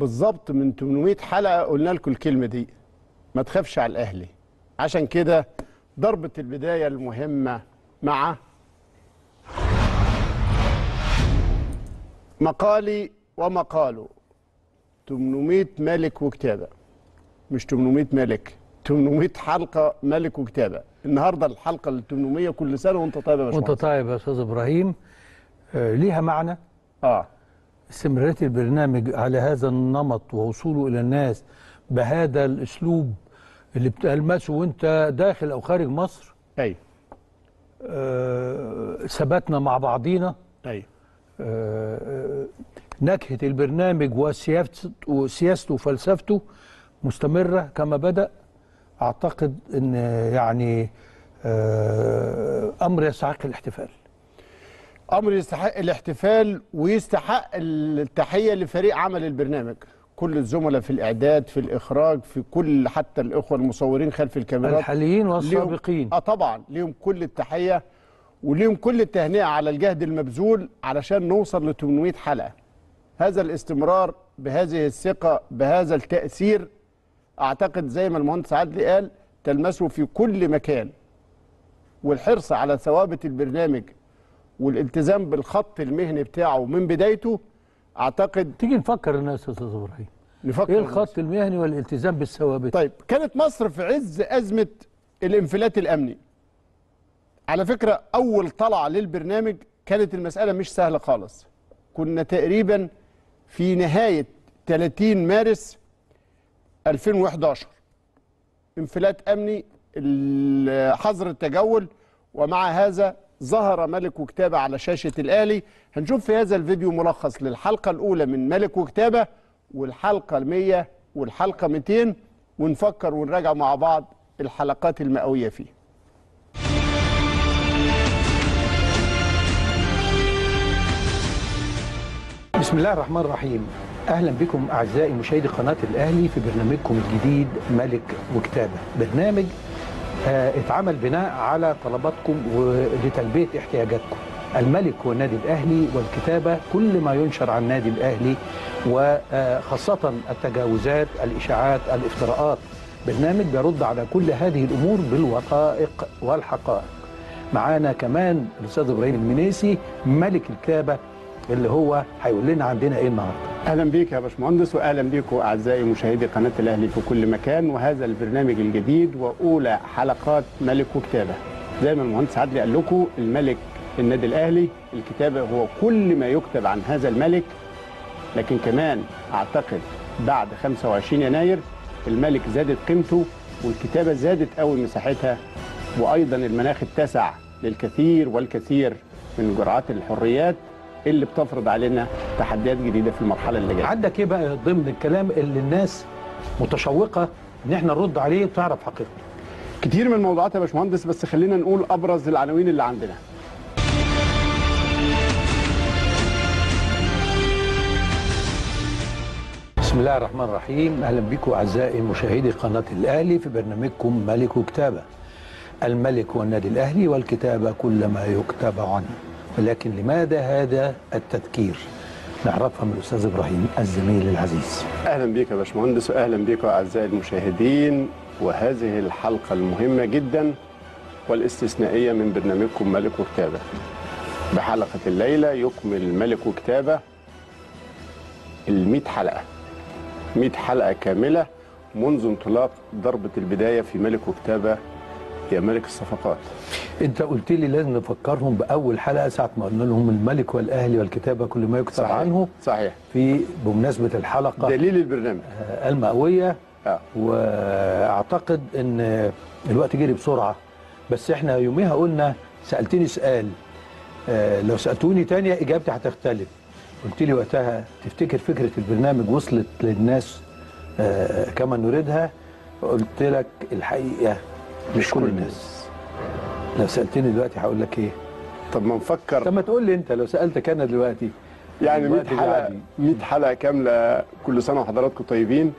بالظبط من 800 حلقه قلنا لكم الكلمه دي ما تخافش على الاهلي عشان كده ضربه البدايه المهمه مع مقالي ومقاله 800 ملك وكتابه مش 800 ملك 800 حلقه ملك وكتابه النهارده الحلقه ال 800 كل سنه وانت طيب يا وانت باشمهندس طيب يا استاذ ابراهيم آه، ليها معنى اه استمراريه البرنامج على هذا النمط ووصوله الى الناس بهذا الاسلوب اللي بتلمسه وانت داخل او خارج مصر ايوه آه، ثباتنا مع بعضينا ايوه آه، نكهه البرنامج وسياسته وسياسته وفلسفته مستمره كما بدا اعتقد ان يعني آه، امر يستحق الاحتفال امر يستحق الاحتفال ويستحق التحيه لفريق عمل البرنامج كل الزملاء في الاعداد في الاخراج في كل حتى الاخوه المصورين خلف الكاميرات الحاليين ليهم- والسابقين اه طبعا ليهم كل التحيه وليهم كل التهنئه على الجهد المبذول علشان نوصل ل 800 حلقه هذا الاستمرار بهذه الثقه بهذا التاثير اعتقد زي ما المهندس عدلي قال تلمسه في كل مكان والحرص على ثوابت البرنامج والالتزام بالخط المهني بتاعه من بدايته اعتقد تيجي نفكر الناس يا استاذ ابراهيم نفكر ايه الخط المهني والالتزام بالثوابت طيب كانت مصر في عز أزمة الانفلات الأمني على فكرة أول طلعة للبرنامج كانت المسألة مش سهلة خالص كنا تقريبا في نهاية 30 مارس 2011 انفلات أمني ال- حظر التجول ومع هذا ظهر ملك وكتابة على شاشة الأهلي هنشوف في هذا الفيديو ملخص للحلقة الأولى من ملك وكتابة والحلقة المية والحلقة 200 ونفكر ونراجع مع بعض الحلقات المئوية فيه بسم الله الرحمن الرحيم اهلا بكم اعزائي مشاهدي قناه الاهلي في برنامجكم الجديد ملك وكتابه برنامج آه اتعمل بناء على طلباتكم ولتلبيه احتياجاتكم الملك والنادي الاهلي والكتابه كل ما ينشر عن النادي الاهلي وخاصه التجاوزات الاشاعات الافتراءات برنامج بيرد على كل هذه الامور بالوثائق والحقائق معانا كمان الاستاذ ابراهيم المنيسي ملك الكتابه اللي هو هيقول لنا عندنا ايه النهارده أهلا بيك يا باشمهندس وأهلا بيكم أعزائي مشاهدي قناة الأهلي في كل مكان وهذا البرنامج الجديد وأولى حلقات ملك وكتابة زي ما المهندس عدلي قال لكم الملك النادي الأهلي الكتابة هو كل ما يكتب عن هذا الملك لكن كمان أعتقد بعد 25 يناير الملك زادت قيمته والكتابة زادت قوي مساحتها وأيضا المناخ اتسع للكثير والكثير من جرعات الحريات اللي بتفرض علينا تحديات جديدة في المرحلة اللي جاية عندك ايه بقى ضمن الكلام اللي الناس متشوقه ان احنا نرد عليه وتعرف حقيقته كتير من الموضوعات يا باشمهندس بس خلينا نقول ابرز العناوين اللي عندنا بسم الله الرحمن الرحيم اهلا بكم اعزائي مشاهدي قناه الاهلي في برنامجكم ملك وكتابه الملك والنادي الاهلي والكتابه كل ما يكتب عنه ولكن لماذا هذا التذكير نعرفها من الاستاذ ابراهيم الزميل العزيز اهلا بيك يا باشمهندس واهلا بيكم اعزائي المشاهدين وهذه الحلقه المهمه جدا والاستثنائيه من برنامجكم ملك وكتابه بحلقه الليله يكمل ملك وكتابه ال حلقه 100 حلقه كامله منذ انطلاق ضربه البدايه في ملك وكتابه يا ملك الصفقات انت قلت لي لازم نفكرهم باول حلقه ساعه ما قلنا لهم الملك والاهلي والكتابه كل ما يكتب عنه صحيح في بمناسبه الحلقه دليل البرنامج آه، المئويه اه واعتقد ان الوقت جري بسرعه بس احنا يوميها قلنا سالتني سؤال آه، لو سالتوني تاني اجابتي هتختلف قلت لي وقتها تفتكر فكره البرنامج وصلت للناس آه، كما نريدها قلت لك الحقيقه مش كل الناس لو سالتني دلوقتي هقول لك ايه طب ما نفكر طب ما تقول لي انت لو سالتك انا دلوقتي يعني 100 الوقت حلقه بيعدي. 100 حلقه كامله كل سنه وحضراتكم طيبين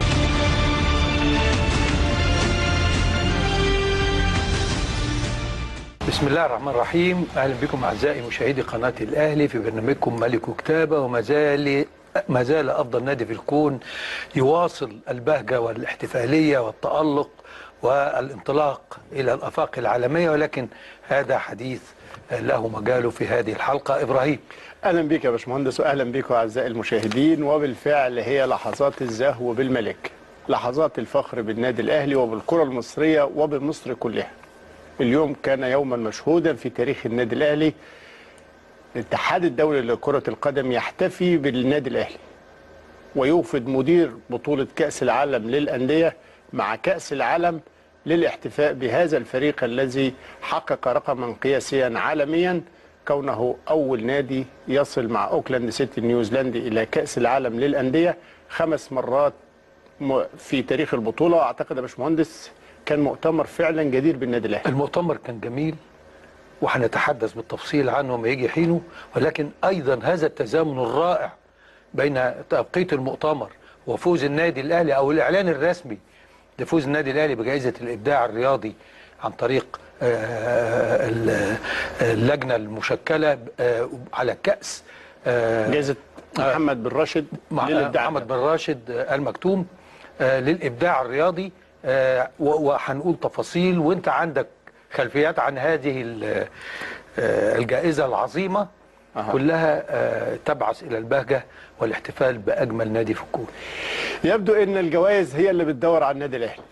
بسم الله الرحمن الرحيم اهلا بكم اعزائي مشاهدي قناه الاهلي في برنامجكم ملك وكتابه وما زال ما زال افضل نادي في الكون يواصل البهجه والاحتفاليه والتالق والانطلاق الى الافاق العالميه ولكن هذا حديث له مجاله في هذه الحلقه ابراهيم اهلا بك يا باشمهندس واهلا بكم اعزائي المشاهدين وبالفعل هي لحظات الزهو بالملك لحظات الفخر بالنادي الاهلي وبالكره المصريه وبمصر كلها اليوم كان يوما مشهودا في تاريخ النادي الاهلي الاتحاد الدولي لكره القدم يحتفي بالنادي الاهلي ويوفد مدير بطوله كاس العالم للانديه مع كاس العالم للاحتفاء بهذا الفريق الذي حقق رقما قياسيا عالميا كونه أول نادي يصل مع أوكلاند سيتي نيوزيلندي إلى كأس العالم للأندية خمس مرات م- في تاريخ البطولة أعتقد يا باشمهندس كان مؤتمر فعلا جدير بالنادي الأهلي المؤتمر كان جميل وهنتحدث بالتفصيل عنه ما يجي حينه ولكن ايضا هذا التزامن الرائع بين توقيت المؤتمر وفوز النادي الاهلي او الاعلان الرسمي لفوز النادي الاهلي بجائزه الابداع الرياضي عن طريق آه، ال- اللجنه المشكله آه، على كاس آه، جائزة محمد بن راشد مع للإبداع محمد بن راشد آه، المكتوم آه، للابداع الرياضي آه، و- وهنقول تفاصيل وانت عندك خلفيات عن هذه ال- آه، الجائزه العظيمه أها. كلها آه، تبعث الى البهجه والاحتفال باجمل نادي في الكون يبدو أن الجوائز هي اللي بتدور على النادي الأهلي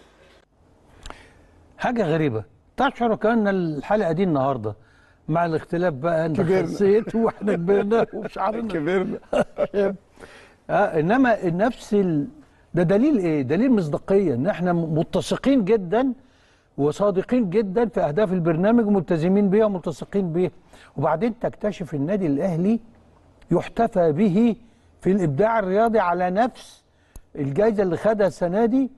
حاجة غريبة تشعر كأن الحلقة دي النهاردة مع الاختلاف بقى انت كبرنا. خسيت واحنا كبرنا وشعرنا كبرنا آه انما نفس ال... ده دليل ايه؟ دليل مصداقية ان احنا متسقين جدا وصادقين جدا في اهداف البرنامج وملتزمين بيها وملتصقين بيها وبعدين تكتشف النادي الاهلي يحتفى به في الابداع الرياضي على نفس الجائزه اللي خدها السنه دي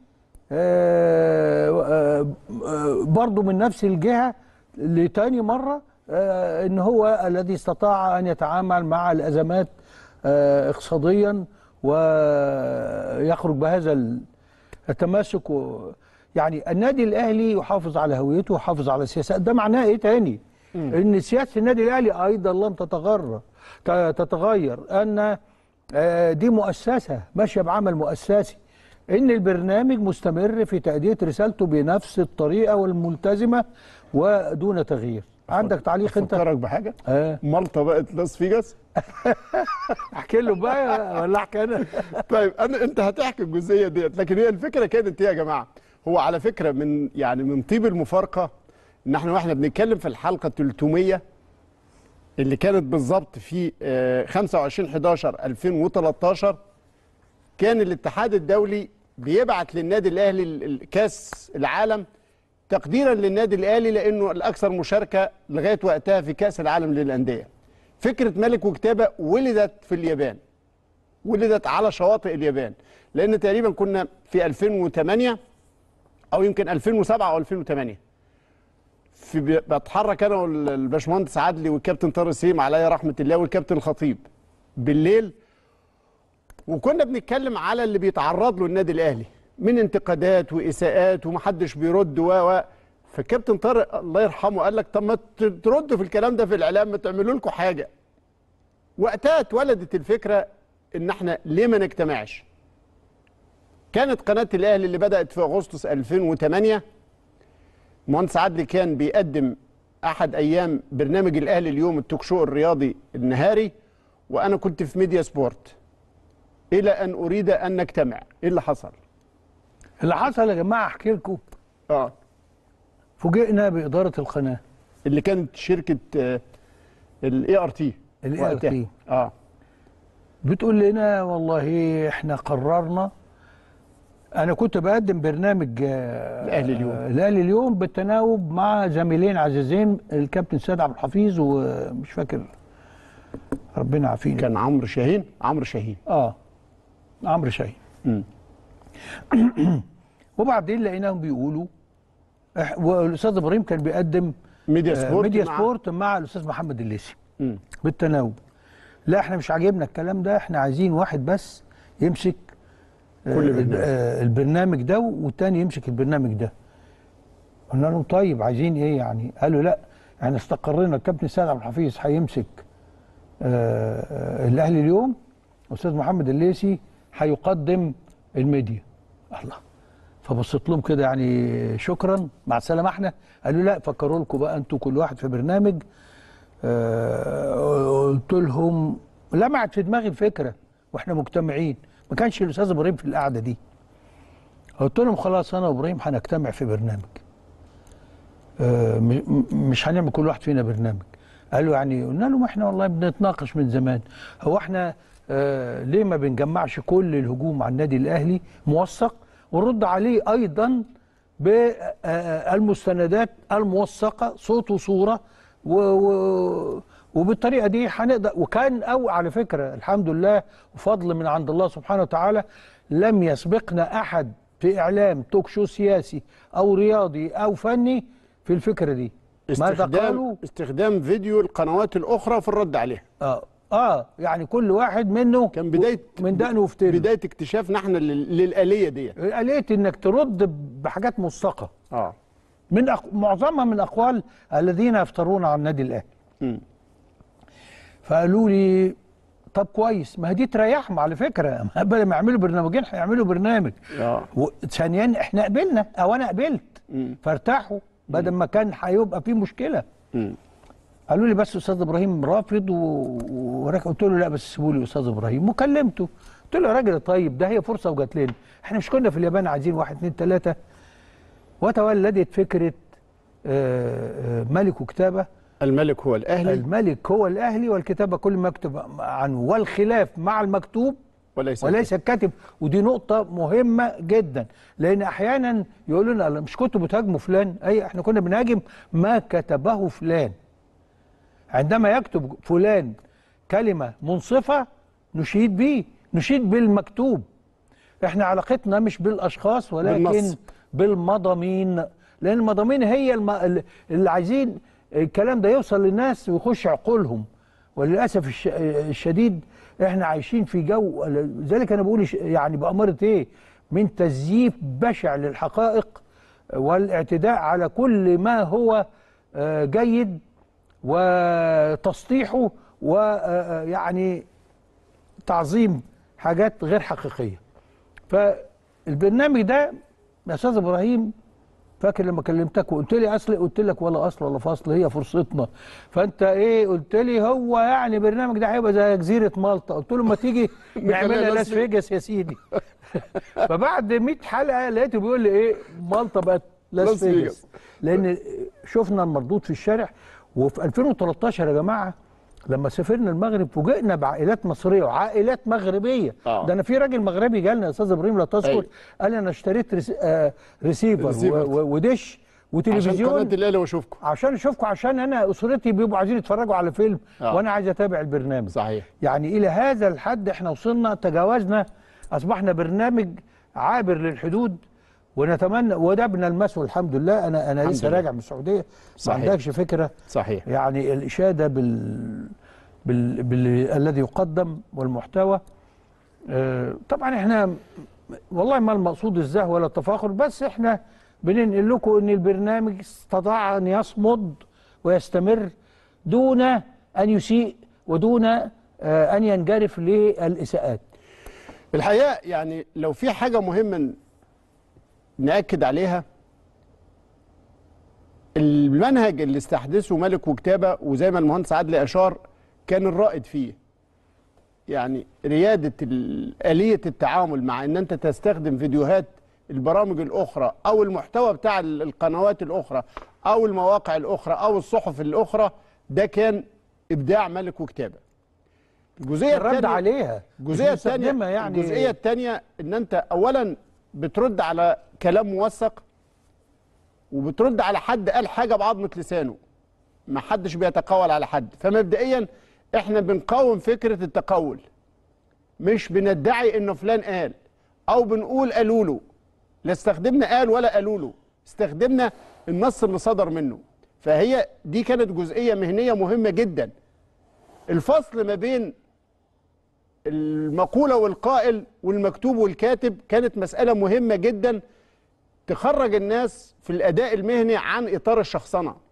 آه، آه، آه، برضو من نفس الجهه لتاني مره آه، ان هو الذي استطاع ان يتعامل مع الازمات آه، اقتصاديا ويخرج بهذا ال- التماسك و يعني النادي الاهلي يحافظ على هويته ويحافظ على سياسات ده معناه ايه تاني ان سياسه النادي الاهلي ايضا لن تتغير ت- تتغير ان آه، دي مؤسسه ماشيه بعمل مؤسسي ان البرنامج مستمر في تاديه رسالته بنفس الطريقه والملتزمه ودون تغيير عندك تعليق انت أفكرك بحاجة اه مالطا بقت لاس فيجاس احكي له بقى ولا احكي انا طيب انا انت هتحكي الجزئيه ديت لكن هي الفكره كانت ايه يا جماعه هو على فكره من يعني من طيب المفارقه ان احنا واحنا بنتكلم في الحلقه 300 اللي كانت بالظبط في آه، 25 11 2013 كان الاتحاد الدولي بيبعت للنادي الاهلي ال- ال- كاس العالم تقديرا للنادي الاهلي لانه الاكثر مشاركه لغايه وقتها في كاس العالم للانديه فكره ملك وكتابه ولدت في اليابان ولدت على شواطئ اليابان لان تقريبا كنا في 2008 او يمكن 2007 او 2008 في ب- بتحرك انا والباشمهندس عدلي والكابتن طارق سليم عليا رحمه الله والكابتن الخطيب بالليل وكنا بنتكلم على اللي بيتعرض له النادي الاهلي من انتقادات واساءات ومحدش بيرد و و فالكابتن طارق الله يرحمه قال لك طب ما ت- تردوا في الكلام ده في الاعلام ما تعملوا لكم حاجه وقتها اتولدت الفكره ان احنا ليه ما نجتمعش كانت قناه الاهلي اللي بدات في اغسطس 2008 مهندس عدلي كان بيقدم احد ايام برنامج الاهلي اليوم التوك شو الرياضي النهاري وانا كنت في ميديا سبورت الى ان اريد ان نجتمع ايه اللي حصل اللي حصل يا جماعه احكي لكم اه فوجئنا باداره القناه اللي كانت شركه الاي ار تي ال ART. اه بتقول لنا والله احنا قررنا انا كنت بقدم برنامج آه، الأهلي اليوم. آه، الاهلي اليوم بالتناوب مع زميلين عزيزين الكابتن سيد عبد الحفيظ ومش فاكر ربنا عافينا كان عمرو شاهين عمرو شاهين اه عمرو شاهين مم. وبعدين لقيناهم بيقولوا إح- والاستاذ ابراهيم كان بيقدم ميديا آه، سبورت ميديا مع- سبورت مع الاستاذ محمد الليثي مم. بالتناوب لا احنا مش عاجبنا الكلام ده احنا عايزين واحد بس يمسك آه، كل برنامج. آه، البرنامج ده والتاني يمسك البرنامج ده قلنا لهم طيب عايزين ايه يعني قالوا لا يعني استقرينا الكابتن سيد عبد الحفيظ هيمسك آه، آه، الاهلي اليوم استاذ محمد الليثي هيقدم الميديا الله فبصيت لهم كده يعني شكرا مع السلامه احنا قالوا لا فكروا لكم بقى انتوا كل واحد في برنامج آه قلت لهم لمعت في دماغي الفكره واحنا مجتمعين ما كانش الاستاذ ابراهيم في القعده دي قلت لهم خلاص انا وابراهيم هنجتمع في برنامج آه م- م- مش هنعمل كل واحد فينا برنامج قالوا يعني قلنا لهم احنا والله بنتناقش من زمان هو احنا آه ليه ما بنجمعش كل الهجوم على النادي الاهلي موثق ونرد عليه ايضا بالمستندات الموثقه صوت وصوره و و وبالطريقه دي هنقدر وكان او على فكره الحمد لله وفضل من عند الله سبحانه وتعالى لم يسبقنا احد في اعلام توك شو سياسي او رياضي او فني في الفكره دي ماذا قالوا استخدام استخدام فيديو القنوات الاخرى في الرد عليها اه اه يعني كل واحد منه كان بدايه من دقنه وفتنه بدايه اكتشافنا احنا لل- للاليه دي آلية انك ترد بحاجات موثقه اه من أق... معظمها من اقوال الذين يفترون على النادي الاهلي مم. فقالوا لي طب كويس ما هي دي تريحهم على فكره ما بدل ما يعملوا برنامجين هيعملوا برنامج اه وثانيا احنا قبلنا او انا قبلت مم. فارتاحوا بدل ما كان هيبقى في مشكله مم. قالوا لي بس استاذ ابراهيم رافض و- ورك قلت له لا بس سيبوا لي استاذ ابراهيم وكلمته قلت له يا راجل طيب ده هي فرصه وجات لنا احنا مش كنا في اليابان عايزين واحد اثنين ثلاثه وتولدت فكره آه، آه، ملك وكتابه الملك هو الاهلي الملك هو الاهلي والكتابه كل ما يكتب عنه والخلاف مع المكتوب وليس وليس الكاتب ودي نقطة مهمة جدا لأن أحيانا يقولوا لنا مش كنتوا بتهاجموا فلان أي احنا كنا بنهاجم ما كتبه فلان عندما يكتب فلان كلمة منصفة نشيد به نشيد بالمكتوب احنا علاقتنا مش بالأشخاص ولكن بالنص. بالمضامين لأن المضامين هي الم... اللي عايزين الكلام ده يوصل للناس ويخش عقولهم وللأسف الش... الشديد احنا عايشين في جو لذلك أنا بقول ش- يعني بأمارة إيه من تزييف بشع للحقائق والاعتداء على كل ما هو آه، جيد وتسطيحه ويعني تعظيم حاجات غير حقيقيه فالبرنامج ده يا استاذ ابراهيم فاكر لما كلمتك وقلت لي اصل قلت لك ولا اصل ولا فصل هي فرصتنا فانت ايه قلت لي هو يعني برنامج ده هيبقى زي جزيره مالطا قلت له ما تيجي نعملها لاس لاس فيجاس يا سيدي فبعد 100 حلقه لقيته بيقول لي ايه مالطا بقت لاس لاس فيجاس فيجاس. لان شفنا المردود في الشارع وفي 2013 يا جماعه لما سافرنا المغرب فوجئنا بعائلات مصريه وعائلات مغربيه آه. ده انا في راجل مغربي جالنا يا استاذ ابراهيم لا تذكر أيوة. قال لي انا اشتريت ريس... آه ريسيفر ريسيفر. و... و... ودش عشان قناه وتلفزيون الاهلي واشوفكم عشان اشوفكم عشان انا اسرتي بيبقوا عايزين يتفرجوا على فيلم آه. وانا عايز اتابع البرنامج صحيح يعني الى هذا الحد احنا وصلنا تجاوزنا اصبحنا برنامج عابر للحدود ونتمنى وده بنلمسه الحمد لله انا انا الحمد لسه لله. راجع من السعوديه ما صحيح. عندكش فكره صحيح يعني الاشاده بال بال... بال... الذي يقدم والمحتوى آه، طبعا احنا والله ما المقصود الزهو ولا التفاخر بس احنا بننقل لكم ان البرنامج استطاع ان يصمد ويستمر دون ان يسيء ودون آه، ان ينجرف للاساءات الحقيقه يعني لو في حاجه مهمه ناكد عليها المنهج اللي استحدثه ملك وكتابه وزي ما المهندس عادل اشار كان الرائد فيه يعني رياده ال- اليه التعامل مع ان انت تستخدم فيديوهات البرامج الاخرى او المحتوى بتاع ال- القنوات الاخرى او المواقع الاخرى او الصحف الاخرى ده كان ابداع ملك وكتابه الجزئيه الرد الثانيه عليها الجزئيه مش بنستخدمها الثانيه يعني الجزئيه الثانيه ان انت اولا بترد على كلام موثق وبترد على حد قال حاجه بعظمه لسانه ما حدش بيتقول على حد فمبدئيا احنا بنقاوم فكره التقول مش بندعي انه فلان قال او بنقول قالوا له لا استخدمنا قال ولا قالوا له استخدمنا النص اللي صدر منه فهي دي كانت جزئيه مهنيه مهمه جدا الفصل ما بين المقولة والقائل والمكتوب والكاتب كانت مسألة مهمة جدا تخرج الناس في الأداء المهني عن إطار الشخصنة